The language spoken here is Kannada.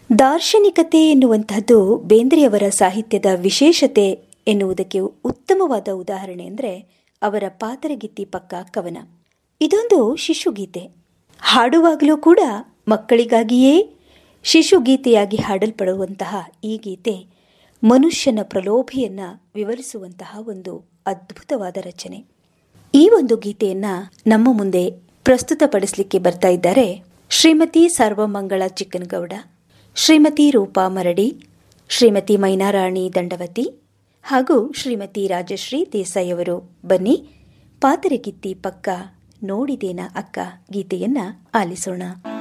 ದಾರ್ಶನಿಕತೆ ಎನ್ನುವಂತಹದ್ದು ಬೇಂದ್ರೆಯವರ ಸಾಹಿತ್ಯದ ವಿಶೇಷತೆ ಎನ್ನುವುದಕ್ಕೆ ಉತ್ತಮವಾದ ಉದಾಹರಣೆ ಅಂದರೆ ಅವರ ಪಾತರಗಿತ್ತಿ ಪಕ್ಕ ಕವನ ಇದೊಂದು ಶಿಶುಗೀತೆ ಹಾಡುವಾಗಲೂ ಕೂಡ ಮಕ್ಕಳಿಗಾಗಿಯೇ ಶಿಶುಗೀತೆಯಾಗಿ ಹಾಡಲ್ಪಡುವಂತಹ ಈ ಗೀತೆ ಮನುಷ್ಯನ ಪ್ರಲೋಭೆಯನ್ನ ವಿವರಿಸುವಂತಹ ಒಂದು ಅದ್ಭುತವಾದ ರಚನೆ ಈ ಒಂದು ಗೀತೆಯನ್ನ ನಮ್ಮ ಮುಂದೆ ಪ್ರಸ್ತುತಪಡಿಸಲಿಕ್ಕೆ ಬರ್ತಾ ಇದ್ದಾರೆ ಶ್ರೀಮತಿ ಸರ್ವಮಂಗಳ ಚಿಕ್ಕನಗೌಡ ಶ್ರೀಮತಿ ರೂಪಾ ಮರಡಿ ಶ್ರೀಮತಿ ಮೈನಾರಾಣಿ ದಂಡವತಿ ಹಾಗೂ ಶ್ರೀಮತಿ ರಾಜಶ್ರೀ ದೇಸಾಯಿ ಅವರು ಬನ್ನಿ ಪಾತರಗಿತ್ತಿ ಪಕ್ಕ ನೋಡಿದೇನ ಅಕ್ಕ ಗೀತೆಯನ್ನ ಆಲಿಸೋಣ